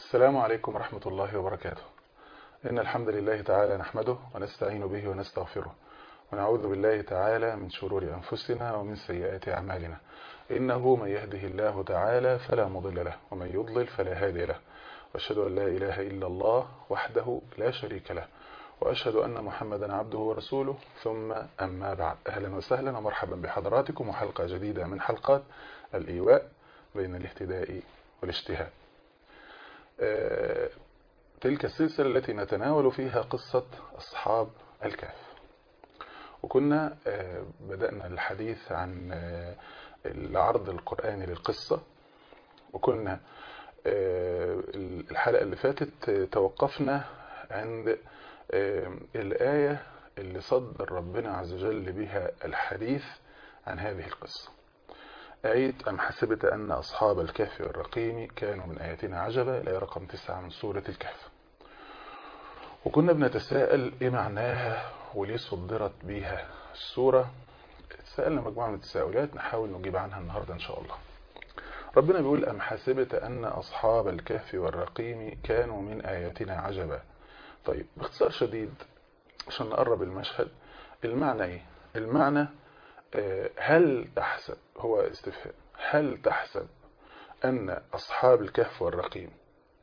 السلام عليكم ورحمة الله وبركاته إن الحمد لله تعالى نحمده ونستعين به ونستغفره ونعوذ بالله تعالى من شرور أنفسنا ومن سيئات أعمالنا إنه من يهده الله تعالى فلا مضل له ومن يضلل فلا هادي له وأشهد أن لا إله إلا الله وحده لا شريك له وأشهد أن محمدا عبده ورسوله ثم أما بعد أهلا وسهلا ومرحبا بحضراتكم وحلقة جديدة من حلقات الإيواء بين الاهتداء والاجتهاد تلك السلسلة التي نتناول فيها قصة أصحاب الكهف وكنا بدأنا الحديث عن العرض القرآني للقصة وكنا الحلقة اللي فاتت توقفنا عند الآية اللي صدر ربنا عز وجل بها الحديث عن هذه القصة آية أم حسبت أن أصحاب الكهف والرقيم كانوا من آياتنا عجبا الآية رقم تسعة من سورة الكهف وكنا بنتساءل إيه معناها وليه صدرت بيها السورة سألنا مجموعة من التساؤلات نحاول نجيب عنها النهاردة إن شاء الله ربنا بيقول أم حسبت أن أصحاب الكهف والرقيم كانوا من آياتنا عجبا طيب باختصار شديد عشان نقرب المشهد المعنى إيه المعنى هل تحسب هو استفهام هل تحسب أن أصحاب الكهف والرقيم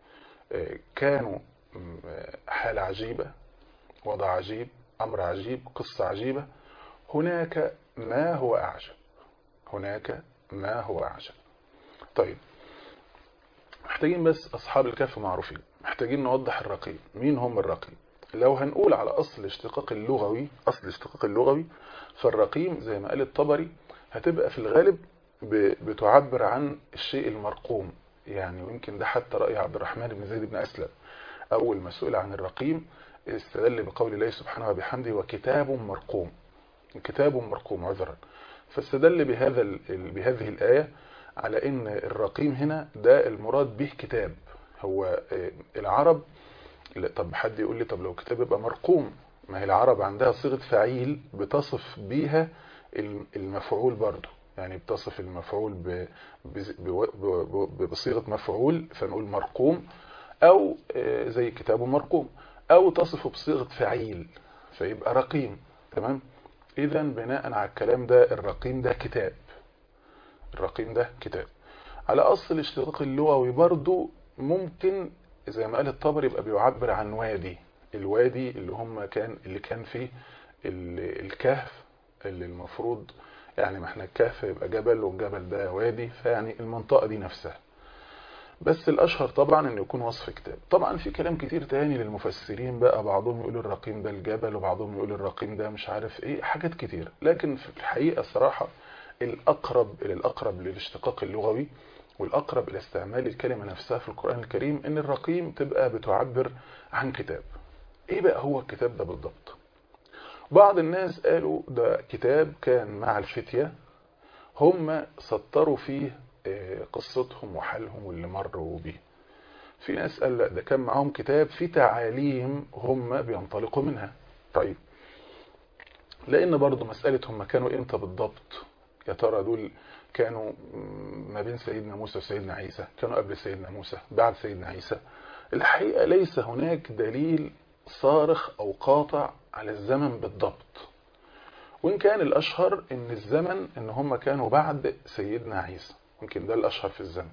كانوا حالة عجيبة وضع عجيب أمر عجيب قصة عجيبة هناك ما هو أعجب هناك ما هو أعجب طيب محتاجين بس أصحاب الكهف معروفين محتاجين نوضح الرقيم مين هم الرقيم لو هنقول على أصل الاشتقاق اللغوي أصل الاشتقاق اللغوي فالرقيم زي ما قال الطبري هتبقى في الغالب بتعبر عن الشيء المرقوم يعني ويمكن ده حتى رأي عبد الرحمن بن زيد بن أسلم أول ما سئل عن الرقيم استدل بقول الله سبحانه وبحمده وكتاب مرقوم كتاب مرقوم عذرا فاستدل بهذا بهذه الآية على ان الرقيم هنا ده المراد به كتاب هو العرب طب حد يقول لي طب لو كتاب يبقى مرقوم ما هي العرب عندها صيغة فعيل بتصف بيها المفعول برضو يعني بتصف المفعول بصيغة مفعول فنقول مرقوم او زي كتاب مرقوم او تصف بصيغة فعيل فيبقى رقيم تمام اذا بناء على الكلام ده الرقيم ده كتاب الرقيم ده كتاب على اصل الاشتقاق اللغوي برضو ممكن زي ما قال الطبري يبقى بيعبر عن وادي الوادي اللي هم كان اللي كان فيه الكهف اللي المفروض يعني ما احنا الكهف يبقى جبل والجبل ده وادي فيعني المنطقة دي نفسها بس الاشهر طبعا انه يكون وصف كتاب طبعا في كلام كتير تاني للمفسرين بقى بعضهم يقول الرقيم ده الجبل وبعضهم يقول الرقيم ده مش عارف ايه حاجات كتير لكن في الحقيقة الصراحة الاقرب الى الاقرب للاشتقاق اللغوي والاقرب الى استعمال الكلمة نفسها في القرآن الكريم ان الرقيم تبقى بتعبر عن كتاب ايه بقى هو الكتاب ده بالضبط بعض الناس قالوا ده كتاب كان مع الفتية هم سطروا فيه قصتهم وحالهم واللي مروا بيه في ناس قال لا ده كان معاهم كتاب فيه تعاليم هم بينطلقوا منها طيب لان برضو مسألة هم كانوا امتى بالضبط يا ترى دول كانوا ما بين سيدنا موسى وسيدنا عيسى كانوا قبل سيدنا موسى بعد سيدنا عيسى الحقيقة ليس هناك دليل صارخ أو قاطع على الزمن بالضبط وإن كان الأشهر إن الزمن إن هم كانوا بعد سيدنا عيسى يمكن ده الأشهر في الزمن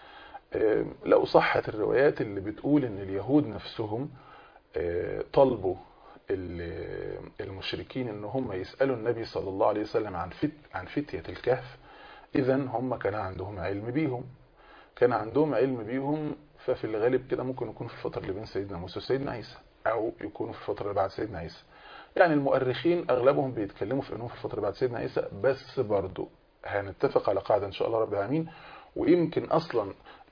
لو صحت الروايات اللي بتقول إن اليهود نفسهم طلبوا المشركين إن هم يسألوا النبي صلى الله عليه وسلم عن فت عن فتية الكهف إذا هم كان عندهم علم بيهم كان عندهم علم بيهم ففي الغالب كده ممكن يكون في الفترة اللي بين سيدنا موسى وسيدنا عيسى أو يكونوا في الفترة اللي بعد سيدنا عيسى يعني المؤرخين أغلبهم بيتكلموا في أنهم في الفترة اللي بعد سيدنا عيسى بس برضو هنتفق على قاعدة إن شاء الله رب العالمين ويمكن أصلا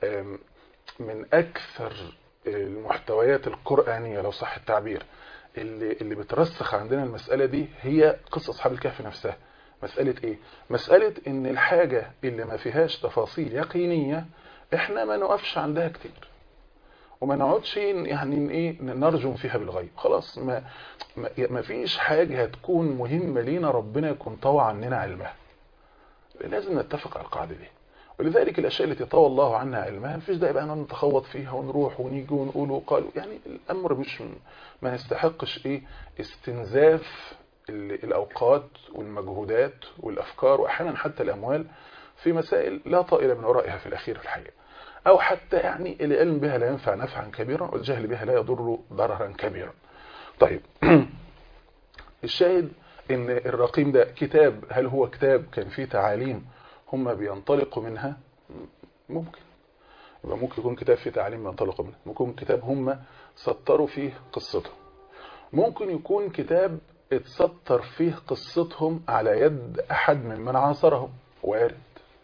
من أكثر المحتويات القرآنية لو صح التعبير اللي, اللي بترسخ عندنا المسألة دي هي قصة أصحاب الكهف نفسها مسألة إيه؟ مسألة إن الحاجة اللي ما فيهاش تفاصيل يقينية إحنا ما نقفش عندها كتير وما نقعدش يعني ايه نرجم فيها بالغيب خلاص ما ما فيش حاجة هتكون مهمة لينا ربنا يكون طوى عننا علمها لازم نتفق على القاعدة دي ولذلك الاشياء التي طوى الله عنها علمها مفيش داعي بقى نتخوض فيها ونروح ونيجي ونقول وقالوا يعني الامر مش ما يستحقش ايه استنزاف الاوقات والمجهودات والافكار واحيانا حتى الاموال في مسائل لا طائل من ورائها في الاخير في الحقيقه او حتى يعني العلم بها لا ينفع نفعا كبيرا والجهل بها لا يضر ضررا كبيرا طيب الشاهد ان الرقيم ده كتاب هل هو كتاب كان فيه تعاليم هم بينطلقوا منها ممكن يبقى ممكن يكون كتاب فيه تعاليم بينطلقوا منها ممكن يكون كتاب هم سطروا فيه قصتهم ممكن يكون كتاب اتسطر فيه قصتهم على يد احد ممن عاصرهم وارد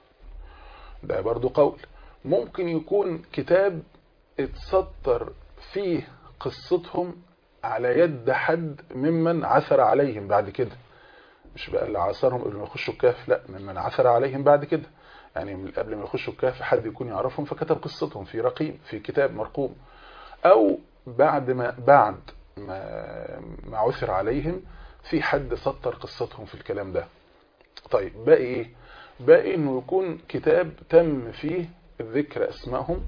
ده برضو قول ممكن يكون كتاب اتسطر فيه قصتهم على يد حد ممن عثر عليهم بعد كده مش بقى اللي عاصرهم قبل ما يخشوا الكهف لا ممن عثر عليهم بعد كده يعني من قبل ما يخشوا الكهف حد يكون يعرفهم فكتب قصتهم في رقيم في كتاب مرقوم او بعد ما بعد ما ما عثر عليهم في حد سطر قصتهم في الكلام ده طيب باقي ايه باقي انه يكون كتاب تم فيه ذكر اسمائهم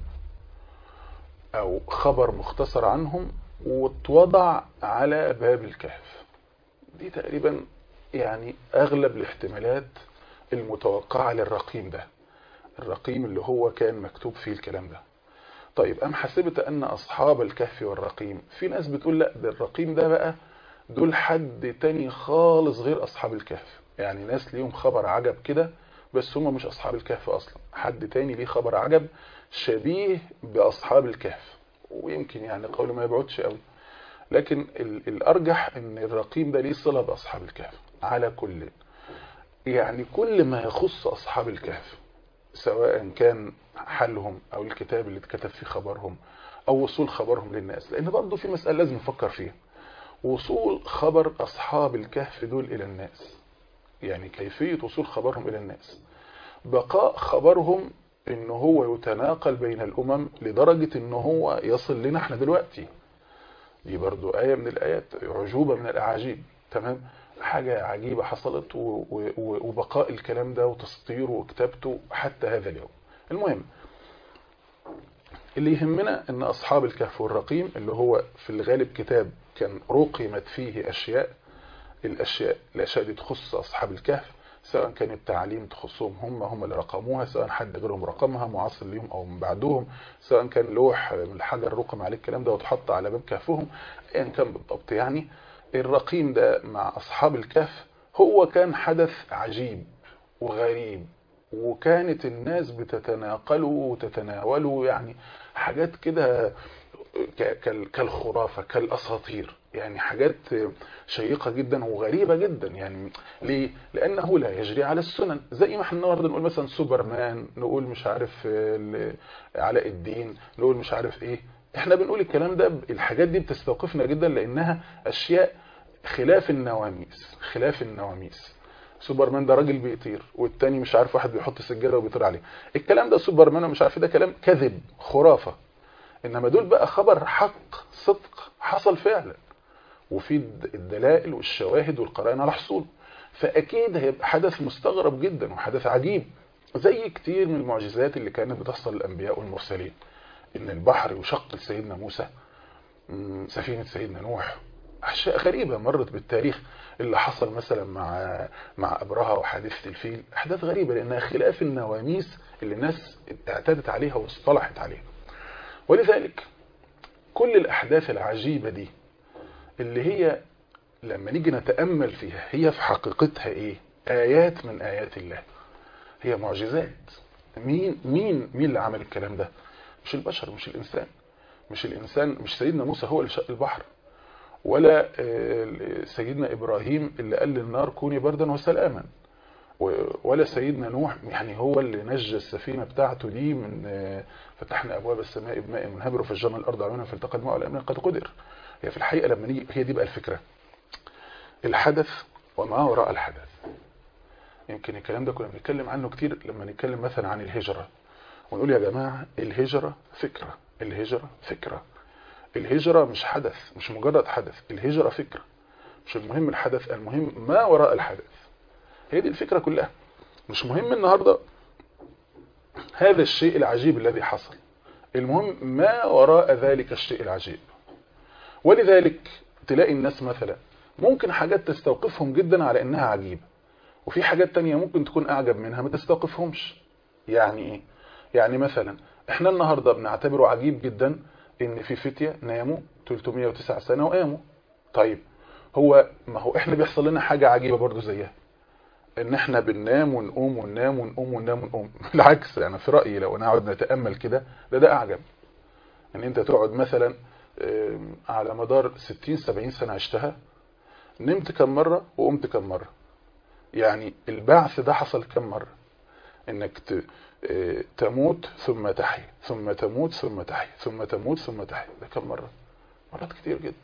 او خبر مختصر عنهم واتوضع على باب الكهف دي تقريبا يعني اغلب الاحتمالات المتوقعة للرقيم ده الرقيم اللي هو كان مكتوب فيه الكلام ده طيب ام حسبت ان اصحاب الكهف والرقيم في ناس بتقول لا ده الرقيم ده بقى دول حد تاني خالص غير اصحاب الكهف يعني ناس ليهم خبر عجب كده بس هم مش اصحاب الكهف اصلا حد تاني ليه خبر عجب شبيه باصحاب الكهف ويمكن يعني قول ما يبعدش قوي لكن الارجح ان الرقيم ده ليه صله باصحاب الكهف على كل يعني كل ما يخص اصحاب الكهف سواء كان حلهم او الكتاب اللي اتكتب فيه خبرهم او وصول خبرهم للناس لان برضه في مسألة لازم نفكر فيها وصول خبر اصحاب الكهف دول الى الناس يعني كيفية وصول خبرهم الى الناس بقاء خبرهم ان هو يتناقل بين الامم لدرجة ان هو يصل لنا احنا دلوقتي دي برضو آية من الآيات عجوبة من الأعاجيب تمام حاجة عجيبة حصلت وبقاء الكلام ده وتسطيره وكتابته حتى هذا اليوم المهم اللي يهمنا ان اصحاب الكهف والرقيم اللي هو في الغالب كتاب كان رقمت فيه اشياء الاشياء الاشياء دي تخص اصحاب الكهف سواء كان التعليم تخصهم هم هم اللي رقموها سواء حد غيرهم رقمها معاصر ليهم او من بعدهم سواء كان لوح من الحجر رقم عليه الكلام ده وتحط على باب كهفهم ايا كان بالضبط يعني الرقيم ده مع اصحاب الكهف هو كان حدث عجيب وغريب وكانت الناس بتتناقله وتتناوله يعني حاجات كده كالخرافة كالأساطير يعني حاجات شيقة جدا وغريبة جدا يعني ليه؟ لأنه لا يجري على السنن زي ما احنا النهارده نقول مثلا سوبرمان نقول مش عارف علاء الدين نقول مش عارف ايه احنا بنقول الكلام ده الحاجات دي بتستوقفنا جدا لأنها أشياء خلاف النواميس خلاف النواميس سوبرمان ده راجل بيطير والتاني مش عارف واحد بيحط سجاده وبيطير عليه الكلام ده سوبرمان ومش عارف ده كلام كذب خرافه انما دول بقى خبر حق صدق حصل فعلا وفي الدلائل والشواهد والقرائن على حصوله فاكيد هيبقى حدث مستغرب جدا وحدث عجيب زي كتير من المعجزات اللي كانت بتحصل للانبياء والمرسلين ان البحر يشق لسيدنا موسى سفينه سيدنا نوح أشياء غريبة مرت بالتاريخ اللي حصل مثلا مع مع أبرهة وحادثة الفيل أحداث غريبة لأنها خلاف النواميس اللي الناس اعتادت عليها واصطلحت عليها ولذلك كل الأحداث العجيبة دي اللي هي لما نيجي نتأمل فيها هي في حقيقتها إيه آيات من آيات الله هي معجزات مين مين مين اللي عمل الكلام ده مش البشر مش الإنسان مش الإنسان مش سيدنا موسى هو اللي شق البحر ولا سيدنا إبراهيم اللي قال للنار كوني بردا وسلاما ولا سيدنا نوح يعني هو اللي نجى السفينة بتاعته دي من فتحنا أبواب السماء بماء منهمر وفجرنا الأرض عيونا فالتقى الماء والأمن قد قدر هي في الحقيقة لما نيجي هي دي بقى الفكرة الحدث وما وراء الحدث يمكن الكلام ده كنا بنتكلم عنه كتير لما نتكلم مثلا عن الهجرة ونقول يا جماعة الهجرة فكرة الهجرة فكرة الهجرة مش حدث مش مجرد حدث الهجرة فكرة مش المهم الحدث المهم ما وراء الحدث هي دي الفكرة كلها مش مهم النهاردة هذا الشيء العجيب الذي حصل المهم ما وراء ذلك الشيء العجيب ولذلك تلاقي الناس مثلا ممكن حاجات تستوقفهم جدا على انها عجيبة وفي حاجات تانية ممكن تكون اعجب منها ما تستوقفهمش يعني ايه يعني مثلا احنا النهاردة بنعتبره عجيب جدا ان في فتية ناموا 309 سنة وقاموا طيب هو ما هو احنا بيحصل لنا حاجة عجيبة برضو زيها ان احنا بننام ونقوم وننام ونقوم وننام ونقوم بالعكس يعني في رأيي لو نقعد نتأمل كده ده ده اعجب ان انت تقعد مثلا على مدار 60 70 سنة عشتها نمت كم مرة وقمت كم مرة يعني البعث ده حصل كم مرة انك تموت ثم تحيا ثم تموت ثم تحيا ثم تموت ثم تحيا ده كم مرة مرات كتير جدا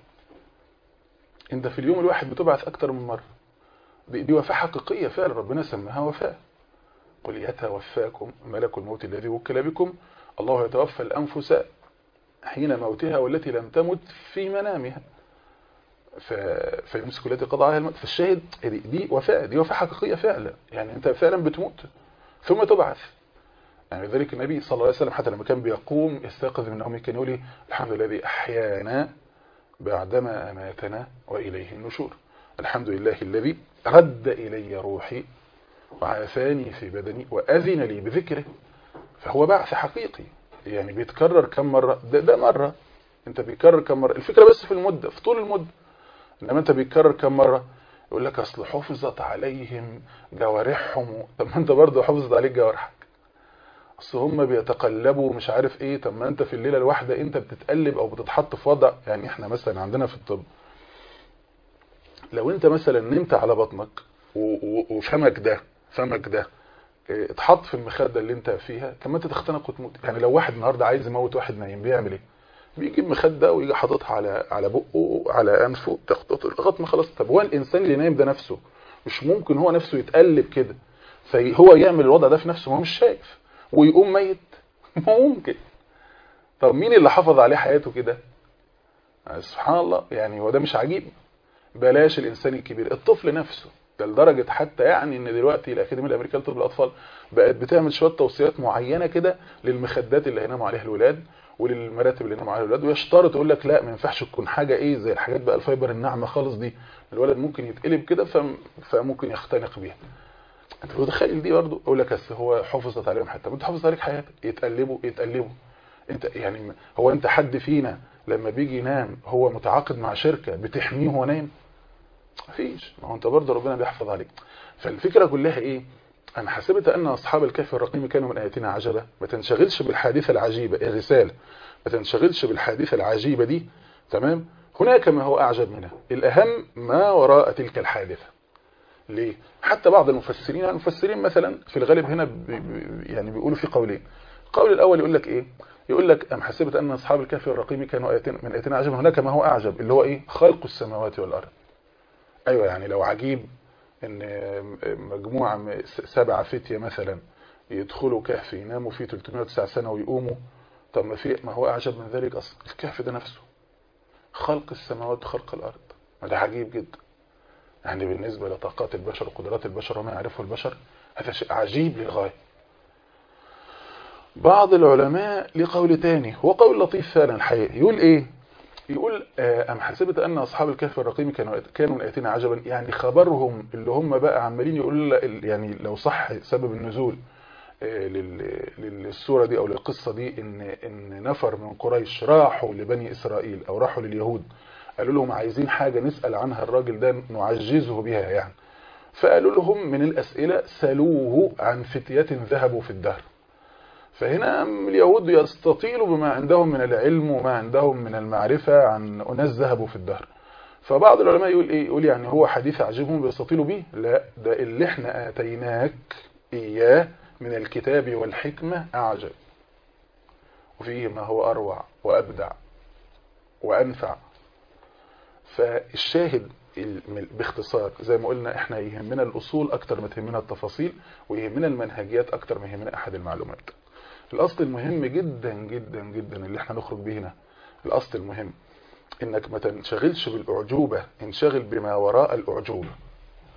انت في اليوم الواحد بتبعث اكتر من مرة دي, دي وفاة حقيقية فعلا ربنا سماها وفاة قل يتوفاكم ملك الموت الذي وكل بكم الله يتوفى الأنفس حين موتها والتي لم تمت في منامها ف... فيمسك التي قضى عليها الموت فالشاهد دي, دي وفاة دي وفاة حقيقية فعلا يعني انت فعلا بتموت ثم تبعث يعني ذلك النبي صلى الله عليه وسلم حتى لما كان بيقوم يستيقظ من نومه كان يقول الحمد لله الذي أحيانا بعدما أماتنا وإليه النشور الحمد لله الذي رد إلي روحي وعافاني في بدني وأذن لي بذكره فهو بعث حقيقي يعني بيتكرر كم مرة ده, ده مرة انت بيكرر كم مرة الفكرة بس في المدة في طول المدة انما انت بيتكرر كم مرة يقول لك اصل حفظت عليهم جوارحهم طب ما انت برضه حفظت عليك جوارحك اصل هم بيتقلبوا مش عارف ايه طب ما انت في الليلة الواحدة انت بتتقلب او بتتحط في وضع يعني احنا مثلا عندنا في الطب لو انت مثلا نمت على بطنك وفمك ده فمك ده اتحط في المخدة اللي انت فيها طب ما انت تختنق وتموت يعني لو واحد النهارده عايز يموت واحد نايم بيعمل ايه بيجيب مخدة ويجي حاططها على على بقه على انفه تخطط لغايه ما خلاص طب هو الانسان اللي نايم ده نفسه مش ممكن هو نفسه يتقلب كده فهو يعمل الوضع ده في نفسه هو مش شايف ويقوم ميت ما ممكن طب مين اللي حافظ عليه حياته كده سبحان الله يعني هو ده مش عجيب بلاش الانسان الكبير الطفل نفسه ده لدرجة حتى يعني ان دلوقتي الاكاديمية الامريكية لطب الاطفال بقت بتعمل شوية توصيات معينة كده للمخدات اللي هيناموا عليها الولاد وللمراتب اللي يناموا عليها الولاد ويشترط يقول لك لا ما ينفعش تكون حاجة ايه زي الحاجات بقى الفايبر الناعمة خالص دي الولد ممكن يتقلب كده فممكن يختنق بيها انت متخيل دي برضه اقول لك اصل هو حفظت عليهم حتى انت حفظت عليك حياتك يتقلبوا يتقلبوا انت يعني هو انت حد فينا لما بيجي ينام هو متعاقد مع شركة بتحميه وهو نايم مفيش ما هو انت برضه ربنا بيحفظ عليك فالفكرة كلها ايه انا حسبت ان اصحاب الكهف الرقيم كانوا من اياتنا عجبة ما تنشغلش بالحادثة العجيبة الرسالة ما تنشغلش بالحادثة العجيبة دي تمام هناك ما هو اعجب منها الاهم ما وراء تلك الحادثة ليه حتى بعض المفسرين المفسرين مثلا في الغالب هنا بي يعني بيقولوا في قولين القول الاول يقول لك ايه يقول لك ام حسبت ان اصحاب الكهف الرقيم كانوا اياتنا من اياتنا عجبا هناك ما هو اعجب اللي هو ايه خلق السماوات والارض ايوه يعني لو عجيب ان مجموعة سبعة فتية مثلا يدخلوا كهف يناموا فيه 309 سنة ويقوموا طب ما في ما هو اعجب من ذلك اصلا الكهف ده نفسه خلق السماوات وخلق الارض ده عجيب جدا يعني بالنسبة لطاقات البشر وقدرات البشر وما يعرفه البشر هذا شيء عجيب للغاية بعض العلماء لقول تاني هو قول لطيف فعلا الحقيقة يقول ايه يقول أم حسبت أن أصحاب الكهف الرقيم كانوا كانوا من آياتنا عجبا يعني خبرهم اللي هم بقى عمالين يقولوا يعني لو صح سبب النزول للسورة دي أو للقصة دي إن إن نفر من قريش راحوا لبني إسرائيل أو راحوا لليهود قالوا لهم عايزين حاجة نسأل عنها الراجل ده نعجزه بها يعني فقالوا لهم من الأسئلة سألوه عن فتية ذهبوا في الدهر فهنا اليهود يستطيلوا بما عندهم من العلم وما عندهم من المعرفة عن أناس ذهبوا في الدهر فبعض العلماء يقول إيه يقول يعني هو حديث عجبهم بيستطيلوا به لا ده اللي احنا آتيناك إياه من الكتاب والحكمة أعجب وفيه ما هو أروع وأبدع وأنفع فالشاهد باختصار زي ما قلنا احنا يهمنا الأصول أكتر ما تهمنا التفاصيل ويهمنا المنهجيات أكتر ما يهمنا أحد المعلومات الأصل المهم جدا جدا جدا اللي احنا نخرج به هنا الأصل المهم انك ما تنشغلش بالأعجوبة انشغل بما وراء الأعجوبة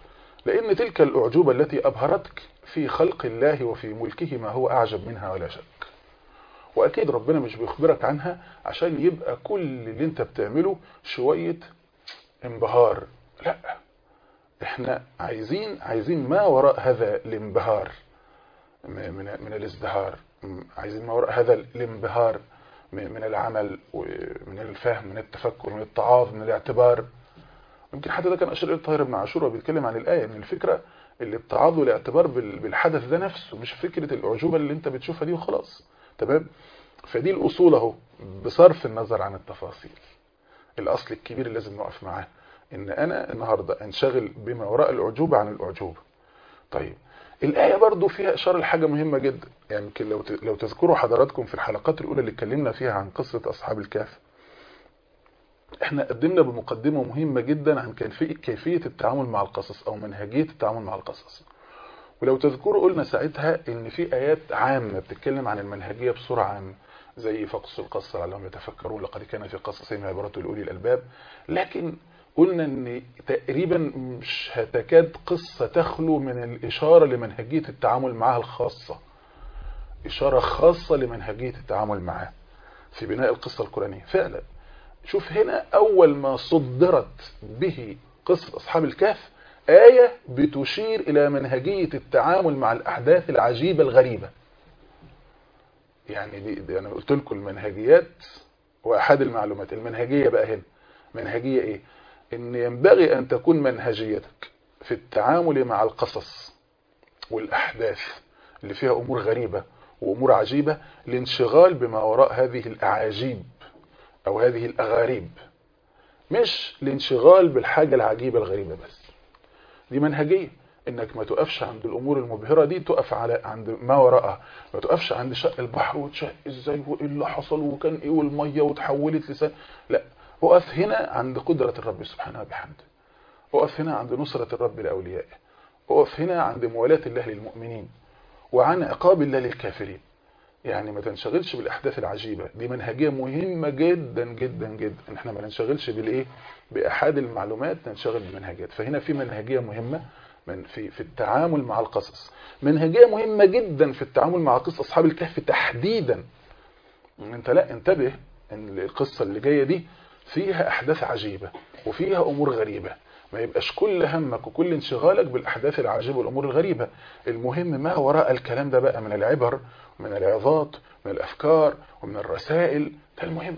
لأن تلك الأعجوبة التي أبهرتك في خلق الله وفي ملكه ما هو أعجب منها ولا شك وأكيد ربنا مش بيخبرك عنها عشان يبقى كل اللي انت بتعمله شوية انبهار لا احنا عايزين عايزين ما وراء هذا الانبهار من من الازدهار عايزين ما وراء هذا الانبهار من العمل ومن الفهم من التفكر من التعاظ من الاعتبار يمكن حتى ده كان أشار إلى الطاهر بن عاشور وبيتكلم عن الآية ان الفكرة اللي التعاظ والاعتبار بالحدث ده نفسه مش فكرة الأعجوبة اللي انت بتشوفها دي وخلاص تمام فدي الأصول اهو بصرف النظر عن التفاصيل الأصل الكبير اللي لازم نقف معاه ان انا النهاردة انشغل بما وراء الأعجوبة عن الأعجوبة طيب الآية برضو فيها إشارة لحاجة مهمة جدا يعني يمكن لو لو تذكروا حضراتكم في الحلقات الأولى اللي اتكلمنا فيها عن قصة أصحاب الكهف احنا قدمنا بمقدمة مهمة جدا عن كيفية التعامل مع القصص أو منهجية التعامل مع القصص ولو تذكروا قلنا ساعتها ان في آيات عامة بتتكلم عن المنهجية بصورة عامة زي فقص القصة لعلهم يتفكرون لقد كان في قصصهم عبرة لأولي الألباب لكن قلنا ان تقريبا مش هتكاد قصة تخلو من الإشارة لمنهجية التعامل معها الخاصة إشارة خاصة لمنهجية التعامل معها في بناء القصة القرآنية فعلا شوف هنا أول ما صدرت به قصة أصحاب الكهف آية بتشير إلى منهجية التعامل مع الأحداث العجيبة الغريبة يعني دي, دي أنا قلت لكم المنهجيات وأحد المعلومات المنهجية بقى هنا منهجية إيه إن ينبغي أن تكون منهجيتك في التعامل مع القصص والأحداث اللي فيها أمور غريبة وأمور عجيبة الانشغال بما وراء هذه الأعاجيب أو هذه الأغاريب مش الانشغال بالحاجة العجيبة الغريبة بس دي منهجية انك ما تقفش عند الامور المبهرة دي تقف على عند ما وراءها ما تقفش عند شق البحر وتشق ازاي وايه اللي حصل وكان ايه والمية وتحولت لسان لا وقف هنا عند قدرة الرب سبحانه وبحمده وقف هنا عند نصرة الرب لأوليائه وقف هنا عند موالاة الله للمؤمنين وعن عقاب الله للكافرين يعني ما تنشغلش بالأحداث العجيبة دي منهجية مهمة جدا جدا جدا ان احنا ما ننشغلش بالايه بأحد المعلومات ننشغل بمنهجات فهنا في منهجية مهمة من في في التعامل مع القصص منهجية مهمة جدا في التعامل مع قصص أصحاب الكهف تحديدا انت لا انتبه ان القصة اللي جاية دي فيها أحداث عجيبة وفيها أمور غريبة ما يبقاش كل همك وكل انشغالك بالأحداث العجيبة والأمور الغريبة المهم ما وراء الكلام ده بقى من العبر ومن العظات من الأفكار ومن الرسائل ده المهم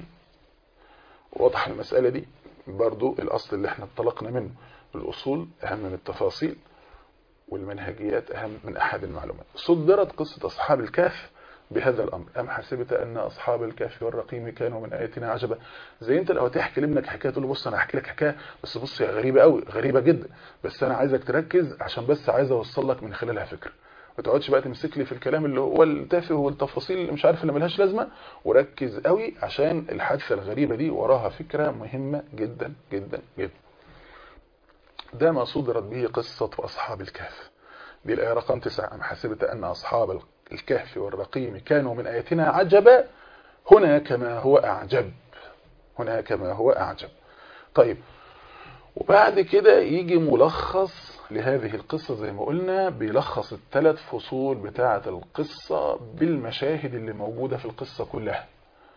واضح المسألة دي برضو الأصل اللي احنا انطلقنا منه الأصول أهم من التفاصيل والمنهجيات أهم من أحد المعلومات صدرت قصة أصحاب الكهف بهذا الأمر أم حسبت أن أصحاب الكهف والرقيم كانوا من آياتنا عجبا زي أنت لو تحكي لابنك حكاية تقول له بص أنا هحكي لك حكاية بس بص يا غريبة قوي غريبة جدا بس أنا عايزك تركز عشان بس عايز أوصل لك من خلالها فكرة ما تقعدش بقى تمسك لي في الكلام اللي هو التافه والتفاصيل اللي مش عارف اللي ملهاش لازمة وركز قوي عشان الحادثة الغريبة دي وراها فكرة مهمة جدا جدا جدا ده ما صدرت به قصة أصحاب الكهف دي الآية رقم 9 أم حسبت أن أصحاب الكهف والرقيم كانوا من آياتنا عجبا هناك ما هو أعجب هناك ما هو أعجب طيب وبعد كده يجي ملخص لهذه القصة زي ما قلنا بيلخص الثلاث فصول بتاعة القصة بالمشاهد اللي موجودة في القصة كلها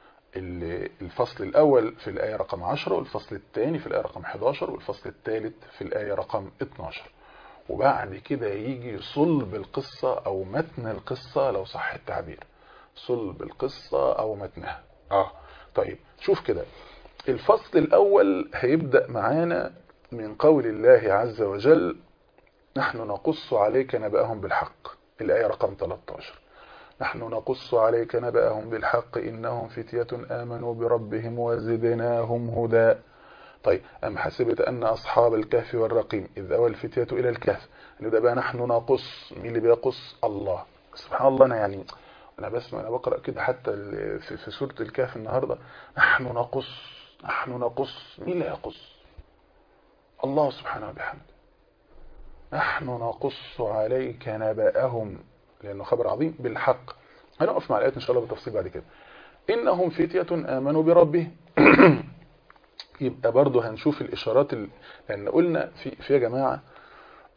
الفصل الأول في الآية رقم 10 والفصل الثاني في الآية رقم 11 والفصل الثالث في الآية رقم 12 وبعد كده يجي صلب القصة أو متن القصة لو صح التعبير صلب القصة أو متنها آه طيب شوف كده الفصل الأول هيبدأ معانا من قول الله عز وجل نحن نقص عليك نبأهم بالحق الآية رقم 13 نحن نقص عليك نبأهم بالحق إنهم فتية آمنوا بربهم وزدناهم هدى طيب أم حسبت أن أصحاب الكهف والرقيم إذ أوى الفتية إلى الكهف إنه ده بقى نحن نقص مين اللي بيقص الله سبحان الله أنا يعني أنا بسمع أنا بقرأ كده حتى في, في سورة الكهف النهاردة نحن نقص نحن نقص مين اللي يقص الله سبحانه وبحمده نحن نقص عليك نبأهم لأنه خبر عظيم بالحق هنقف مع الآيات إن شاء الله بالتفصيل بعد كده إنهم فتية آمنوا بربهم يبقى برضه هنشوف الإشارات ال... لأن قلنا في, في يا جماعة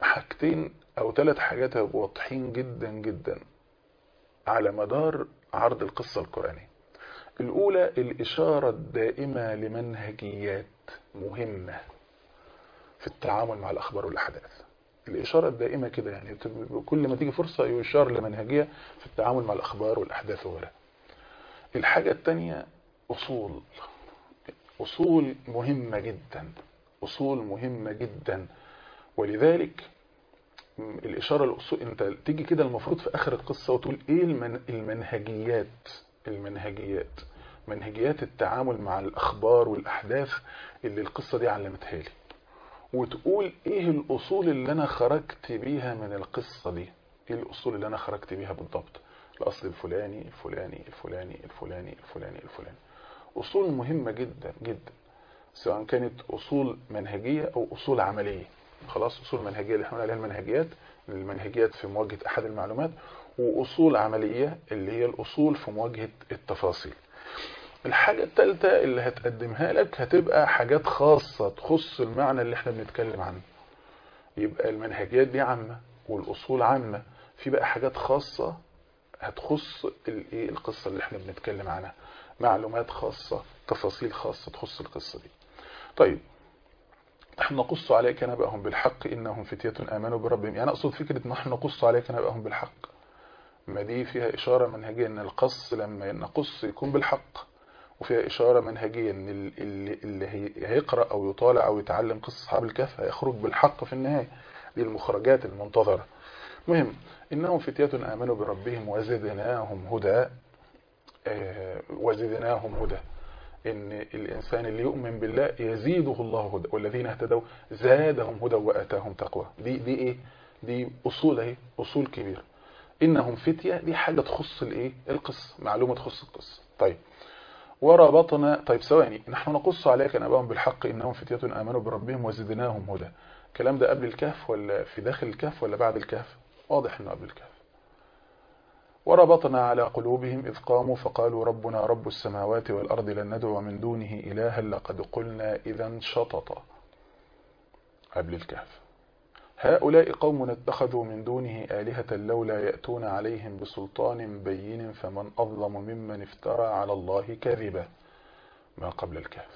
حاجتين او ثلاث حاجات هيبقوا واضحين جدا جدا على مدار عرض القصة القرآنية الأولى الإشارة الدائمة لمنهجيات مهمة في التعامل مع الأخبار والأحداث الإشارة الدائمة كده يعني كل ما تيجي فرصة يشار لمنهجية في التعامل مع الأخبار والأحداث وغيرها الحاجة الثانية أصول أصول مهمة جدا أصول مهمة جدا ولذلك الإشارة الأصول أنت تيجي كده المفروض في آخر القصة وتقول إيه المن... المنهجيات المنهجيات منهجيات التعامل مع الأخبار والأحداث اللي القصة دي علمتها لي وتقول إيه الأصول اللي أنا خرجت بيها من القصة دي إيه الأصول اللي أنا خرجت بيها بالضبط الأصل الفلاني الفلاني الفلاني الفلاني الفلاني الفلاني أصول مهمة جدا جدا سواء كانت أصول منهجية أو أصول عملية خلاص أصول منهجية اللي احنا عليها المنهجيات المنهجيات في مواجهة أحد المعلومات وأصول عملية اللي هي الأصول في مواجهة التفاصيل الحاجة الثالثة اللي هتقدمها لك هتبقى حاجات خاصة تخص المعنى اللي احنا بنتكلم عنه يبقى المنهجيات دي عامة والأصول عامة في بقى حاجات خاصة هتخص الايه القصة اللي احنا بنتكلم عنها معلومات خاصة تفاصيل خاصة تخص القصة دي طيب نحن نقص عليك نبأهم بالحق إنهم فتية آمنوا بربهم يعني أقصد فكرة نحن نقص عليك نبأهم بالحق ما دي فيها إشارة منهجية أن القص لما نقص يكون بالحق وفيها إشارة منهجية أن اللي, اللي هيقرأ أو يطالع أو يتعلم قصة أصحاب الكهف هيخرج بالحق في النهاية دي المخرجات المنتظرة مهم إنهم فتية آمنوا بربهم وزدناهم هدى وزدناهم هدى ان الانسان اللي يؤمن بالله يزيده الله هدى والذين اهتدوا زادهم هدى واتاهم تقوى دي دي ايه دي اصول اهي اصول كبيره انهم فتيه دي حاجه تخص الايه القصه معلومه تخص القصه طيب وربطنا طيب ثواني نحن نقص عليك نبأهم بالحق انهم فتيه امنوا بربهم وزدناهم هدى الكلام ده قبل الكهف ولا في داخل الكهف ولا بعد الكهف واضح انه قبل الكهف وربطنا على قلوبهم إذ قاموا فقالوا ربنا رب السماوات والأرض لن ندعو من دونه إلها لقد قلنا إذا شططا قبل الكهف هؤلاء قوم اتخذوا من دونه آلهة لولا يأتون عليهم بسلطان بين فمن أظلم ممن افترى على الله كذبا ما قبل الكهف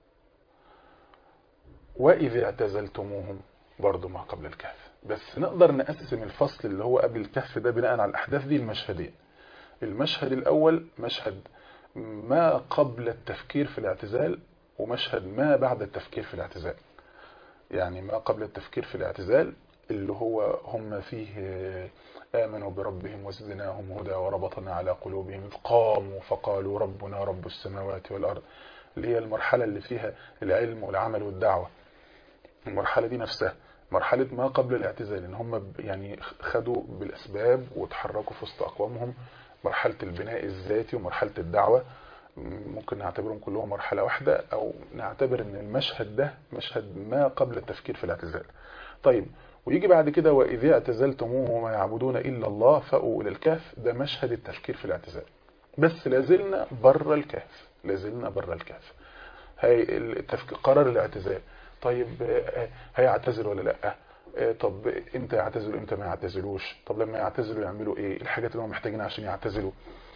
وإذ اعتزلتموهم برضو ما قبل الكهف بس نقدر نقسم الفصل اللي هو قبل الكهف ده بناء على الأحداث دي المشهدين المشهد الأول مشهد ما قبل التفكير في الاعتزال ومشهد ما بعد التفكير في الاعتزال يعني ما قبل التفكير في الاعتزال اللي هو هم فيه آمنوا بربهم وزدناهم هدى وربطنا على قلوبهم إذ قاموا فقالوا ربنا رب السماوات والأرض اللي هي المرحلة اللي فيها العلم والعمل والدعوة المرحلة دي نفسها مرحلة ما قبل الاعتزال ان هم يعني خدوا بالاسباب وتحركوا في وسط اقوامهم مرحلة البناء الذاتي ومرحلة الدعوة ممكن نعتبرهم كلهم مرحلة واحدة او نعتبر ان المشهد ده مشهد ما قبل التفكير في الاعتزال طيب ويجي بعد كده واذ اعتزلتموه وما يعبدون الا الله فاووا الى الكهف ده مشهد التفكير في الاعتزال بس لازلنا بره الكهف لازلنا بره الكهف هي التفكير قرار الاعتزال طيب هيعتزل ولا لا طب امتى يعتزلوا امتى ما يعتزلوش طب لما يعتزلوا يعملوا ايه الحاجات اللي هم محتاجينها عشان يعتزلوا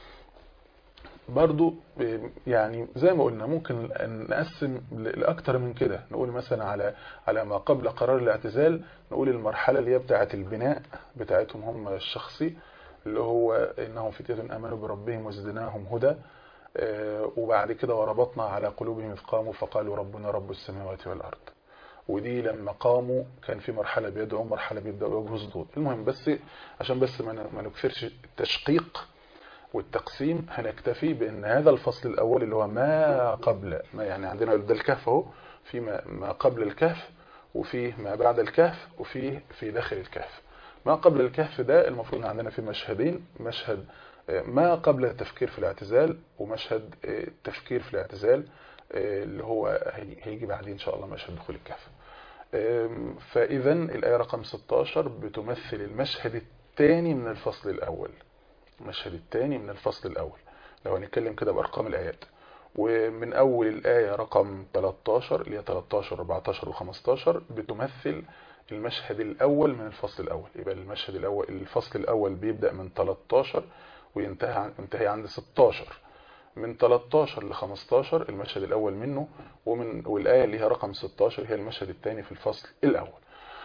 برضو يعني زي ما قلنا ممكن نقسم لاكتر من كده نقول مثلا على على ما قبل قرار الاعتزال نقول المرحله اللي هي بتاعه البناء بتاعتهم هم الشخصي اللي هو انهم فتيه امنوا بربهم وزدناهم هدى وبعد كده وربطنا على قلوبهم إذ قاموا فقالوا ربنا رب السماوات والأرض ودي لما قاموا كان في مرحلة بيدعوا مرحلة بيبدأوا يواجهوا صدود المهم بس عشان بس ما نكثرش التشقيق والتقسيم هنكتفي بأن هذا الفصل الأول اللي هو ما قبل ما يعني عندنا ده الكهف اهو في ما قبل الكهف وفيه ما بعد الكهف وفيه في داخل الكهف ما قبل الكهف ده المفروض ان عندنا في مشهدين مشهد ما قبل التفكير في الاعتزال ومشهد التفكير في الاعتزال اللي هو هيجي بعدين ان شاء الله مشهد دخول الكهف فاذا الايه رقم 16 بتمثل المشهد الثاني من الفصل الاول المشهد الثاني من الفصل الاول لو هنتكلم كده بارقام الايات ومن اول الايه رقم 13 اللي هي 13 14 و15 بتمثل المشهد الأول من الفصل الأول يبقى المشهد الأول الفصل الأول بيبدأ من 13 وينتهي ينتهي عند 16 من 13 ل 15 المشهد الأول منه ومن والآية اللي هي رقم 16 هي المشهد الثاني في الفصل الأول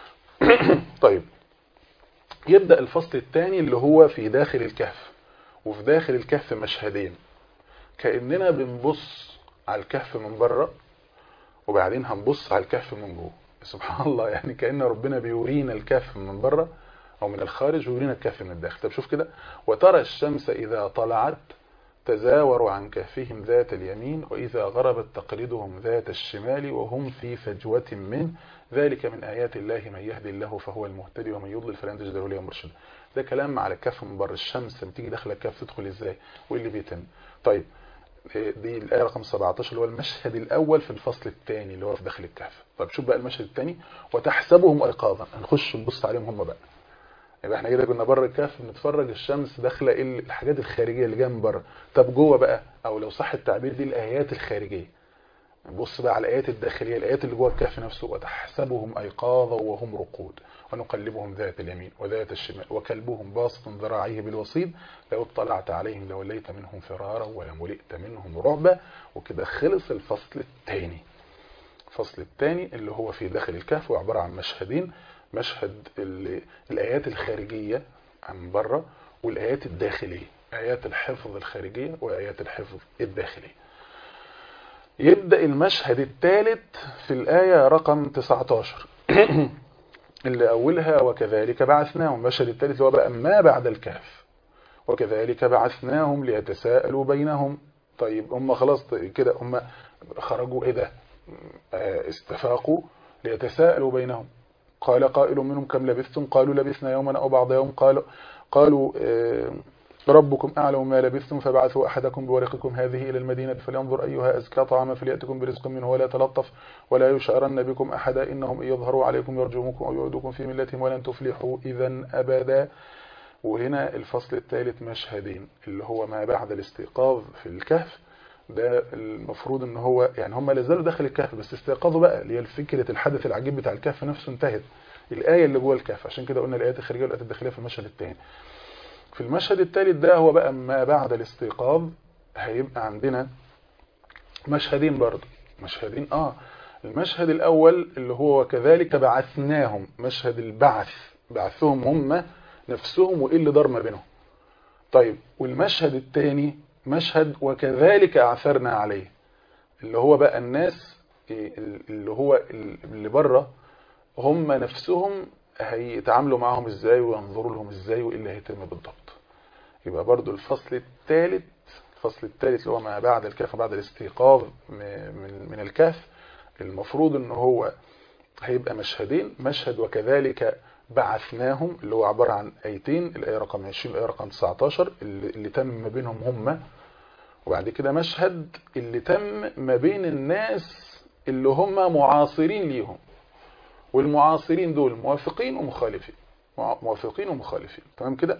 طيب يبدأ الفصل الثاني اللي هو في داخل الكهف وفي داخل الكهف مشهدين كأننا بنبص على الكهف من بره وبعدين هنبص على الكهف من جوه سبحان الله يعني كأن ربنا بيورينا الكهف من بره أو من الخارج ويورينا الكهف من الداخل طب شوف كده وترى الشمس إذا طلعت تزاوروا عن كهفهم ذات اليمين وإذا غربت تقلدهم ذات الشمال وهم في فجوة منه ذلك من آيات الله من يهدي الله فهو المهتدي ومن يضلل فلن تجد له وليا مرشدا ده كلام على الكهف من بره الشمس لما تيجي داخله الكهف تدخل ازاي وايه اللي بيتم طيب دي الآية رقم 17 اللي هو المشهد الأول في الفصل الثاني اللي هو في داخل الكهف طيب شوف بقى المشهد الثاني وتحسبهم أيقاظا هنخش نبص عليهم هم بقى يبقى احنا كده كنا بره الكهف بنتفرج الشمس داخله ايه الحاجات الخارجيه اللي جايه من بره طب جوه بقى او لو صح التعبير دي الايات الخارجيه نبص بقى على الايات الداخليه الايات اللي جوه الكهف نفسه وتحسبهم ايقاظا وهم رقود ونقلبهم ذات اليمين وذات الشمال وكلبهم باسط ذراعيه بالوصيد لو اطلعت عليهم لوليت منهم فرارا ولملئت منهم رعبا وكده خلص الفصل الثاني الفصل الثاني اللي هو في داخل الكهف وعباره عن مشهدين مشهد الآيات الخارجية عن بره والآيات الداخلية آيات الحفظ الخارجية وآيات الحفظ الداخلية يبدأ المشهد الثالث في الآية رقم 19 اللي أولها وكذلك بعثناهم المشهد الثالث اللي هو بقى ما بعد الكهف وكذلك بعثناهم ليتساءلوا بينهم طيب هم خلاص كده هم خرجوا ايه ده استفاقوا ليتساءلوا بينهم قال قائل منهم كم لبثتم قالوا لبثنا يوما أو بعض يوم قالوا قالوا ربكم أعلم ما لبثتم فبعثوا أحدكم بورقكم هذه إلى المدينة فلينظر أيها أزكى طعاما فليأتكم برزق منه ولا تلطف ولا يشعرن بكم أحدا إنهم إن يظهروا عليكم يرجموكم أو يعودوكم في ملتهم ولن تفلحوا إذا أبدا وهنا الفصل الثالث مشهدين اللي هو ما بعد الاستيقاظ في الكهف ده المفروض ان هو يعني هم لازالوا داخل الكهف بس استيقظوا بقى اللي هي فكره الحدث العجيب بتاع الكهف نفسه انتهت الايه اللي جوه الكهف عشان كده قلنا الايات الخارجيه والايات الداخليه في المشهد الثاني في المشهد الثالث ده هو بقى ما بعد الاستيقاظ هيبقى عندنا مشهدين برضه مشهدين اه المشهد الاول اللي هو وكذلك بعثناهم مشهد البعث بعثهم هم نفسهم وايه اللي دار ما بينهم طيب والمشهد الثاني مشهد وكذلك أعثرنا عليه اللي هو بقى الناس اللي هو اللي بره هم نفسهم هيتعاملوا معهم ازاي وينظروا لهم ازاي وايه اللي هيتم بالضبط يبقى برضو الفصل الثالث الفصل الثالث اللي هو ما بعد الكهف بعد الاستيقاظ من من الكهف المفروض ان هو هيبقى مشهدين مشهد وكذلك بعثناهم اللي هو عبارة عن ايتين الآية رقم 20 الآية رقم 19 اللي, اللي تم ما بينهم هم وبعد كده مشهد اللي تم ما بين الناس اللي هم معاصرين ليهم والمعاصرين دول موافقين ومخالفين موافقين ومخالفين تمام كده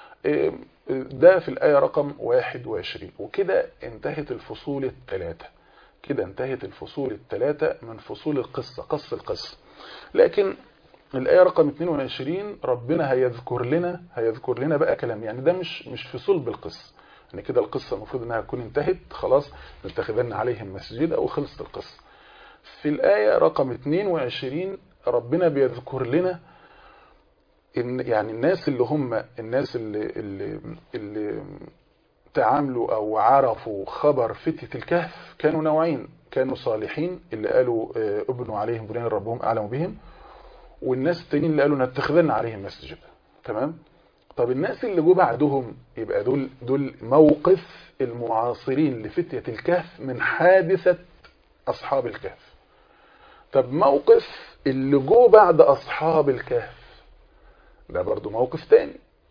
ده في الآية رقم 21 وكده انتهت الفصول الثلاثة كده انتهت الفصول الثلاثة من فصول القصة قص القصة لكن الآية رقم 22 ربنا هيذكر لنا هيذكر لنا بقى كلام يعني ده مش مش في صلب القصة يعني كده القصة المفروض انها تكون انتهت خلاص نتخذن عليهم مسجدا او خلصت القصة في الآية رقم 22 ربنا بيذكر لنا ان يعني الناس اللي هم الناس اللي اللي, اللي تعاملوا او عرفوا خبر فتية الكهف كانوا نوعين كانوا صالحين اللي قالوا ابنوا عليهم بنيان ربهم اعلم بهم والناس التانيين اللي قالوا نتخذن عليهم مسجدا تمام طب الناس اللي جو بعدهم يبقى دول دول موقف المعاصرين لفتية الكهف من حادثة أصحاب الكهف طب موقف اللي جو بعد أصحاب الكهف ده برضو موقف تاني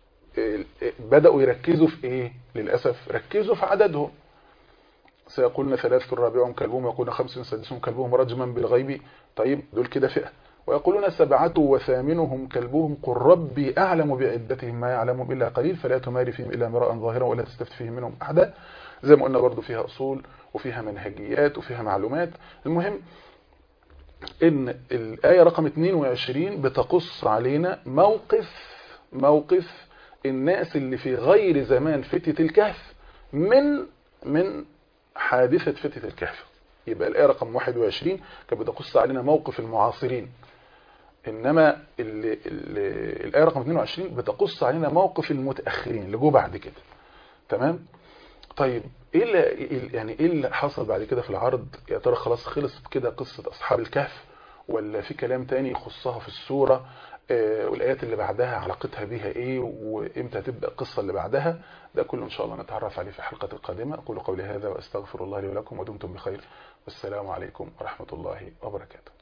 بدأوا يركزوا في ايه للأسف ركزوا في عددهم سيقولن ثلاثة رابعهم كلبهم ويقولون خمس سادسهم كلبهم رجما بالغيب طيب دول كده فئة ويقولون سبعة وثامنهم كلبهم قل ربي أعلم بعدتهم ما يعلم إلا قليل فلا تماري فيهم إلا مراء ظاهرا ولا تستفت فيهم منهم أحدا زي ما قلنا برضو فيها أصول وفيها منهجيات وفيها معلومات المهم ان الآية رقم 22 بتقص علينا موقف موقف الناس اللي في غير زمان فتية الكهف من من حادثة فتية الكهف يبقى الآية رقم 21 كانت بتقص علينا موقف المعاصرين إنما ال ال الآية رقم 22 بتقص علينا موقف المتأخرين اللي جو بعد كده تمام طيب ايه اللي يعني ايه اللي حصل بعد كده في العرض يا ترى خلاص خلصت كده قصة اصحاب الكهف ولا في كلام تاني يخصها في السورة آه والايات اللي بعدها علاقتها بيها ايه وامتى تبدا القصه اللي بعدها ده كله ان شاء الله نتعرف عليه في الحلقه القادمه اقول قولي هذا واستغفر الله لي ولكم ودمتم بخير والسلام عليكم ورحمه الله وبركاته